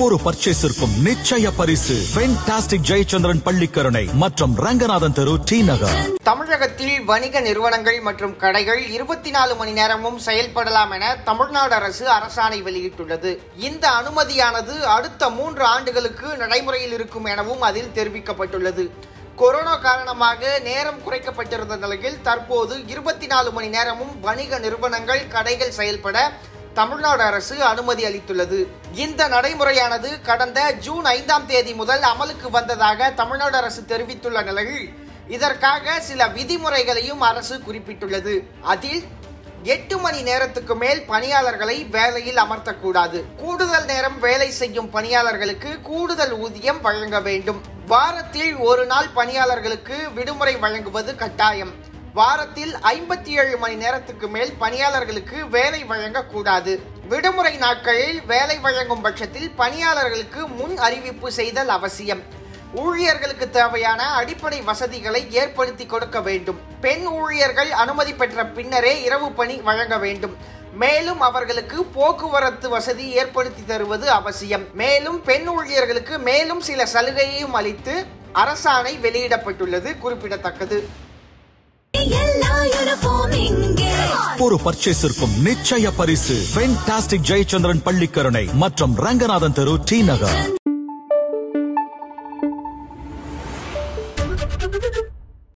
ஒவ்வொரு பர்ச்சேஸிற்கும் நிச்சய பரிசு ஃபென்டாஸ்டிக் ஜெயச்சந்திரன் பள்ளிக்கரணை மற்றும் ரங்கநாதன் தெரு டி நகர் தமிழகத்தில் வணிக நிறுவனங்கள் மற்றும் கடைகள் இருபத்தி நாலு மணி நேரமும் செயல்படலாம் என தமிழ்நாடு அரசு அரசாணை வெளியிட்டுள்ளது இந்த அனுமதியானது அடுத்த மூன்று ஆண்டுகளுக்கு நடைமுறையில் இருக்கும் எனவும் அதில் தெரிவிக்கப்பட்டுள்ளது கொரோனா காரணமாக நேரம் குறைக்கப்பட்டிருந்த நிலையில் தற்போது இருபத்தி நாலு மணி நேரமும் வணிக நிறுவனங்கள் கடைகள் செயல்பட தமிழ்நாடு அரசு அனுமதி அளித்துள்ளது இந்த நடைமுறையானது கடந்த ஜூன் ஐந்தாம் தேதி முதல் அமலுக்கு வந்ததாக தமிழ்நாடு அரசு தெரிவித்துள்ள நிலையில் இதற்காக சில விதிமுறைகளையும் அரசு குறிப்பிட்டுள்ளது அதில் எட்டு மணி நேரத்துக்கு மேல் பணியாளர்களை வேலையில் அமர்த்தக்கூடாது கூடுதல் நேரம் வேலை செய்யும் பணியாளர்களுக்கு கூடுதல் ஊதியம் வழங்க வேண்டும் வாரத்தில் ஒரு நாள் பணியாளர்களுக்கு விடுமுறை வழங்குவது கட்டாயம் வாரத்தில் ஐம்பத்தி ஏழு மணி நேரத்துக்கு மேல் பணியாளர்களுக்கு வேலை வழங்கக்கூடாது விடுமுறை நாட்களில் வேலை வழங்கும் பட்சத்தில் பணியாளர்களுக்கு முன் அறிவிப்பு செய்தல் அவசியம் ஊழியர்களுக்கு தேவையான அடிப்படை வசதிகளை ஏற்படுத்தி கொடுக்க வேண்டும் பெண் ஊழியர்கள் அனுமதி பெற்ற பின்னரே இரவு பணி வழங்க வேண்டும் மேலும் அவர்களுக்கு போக்குவரத்து வசதி ஏற்படுத்தி தருவது அவசியம் மேலும் பெண் ஊழியர்களுக்கு மேலும் சில சலுகையையும் அளித்து அரசாணை வெளியிடப்பட்டுள்ளது குறிப்பிடத்தக்கது எல்லா யூனிஃபார்ம் இங்கே ஒவ்வொரு பர்ச்சேஸிற்கும் நிச்சய பரிசு ஃபென்டாஸ்டிக் ஜெயச்சந்திரன் பள்ளிக்கரணை மற்றும் ரங்கநாதன் தெரு டி நகர்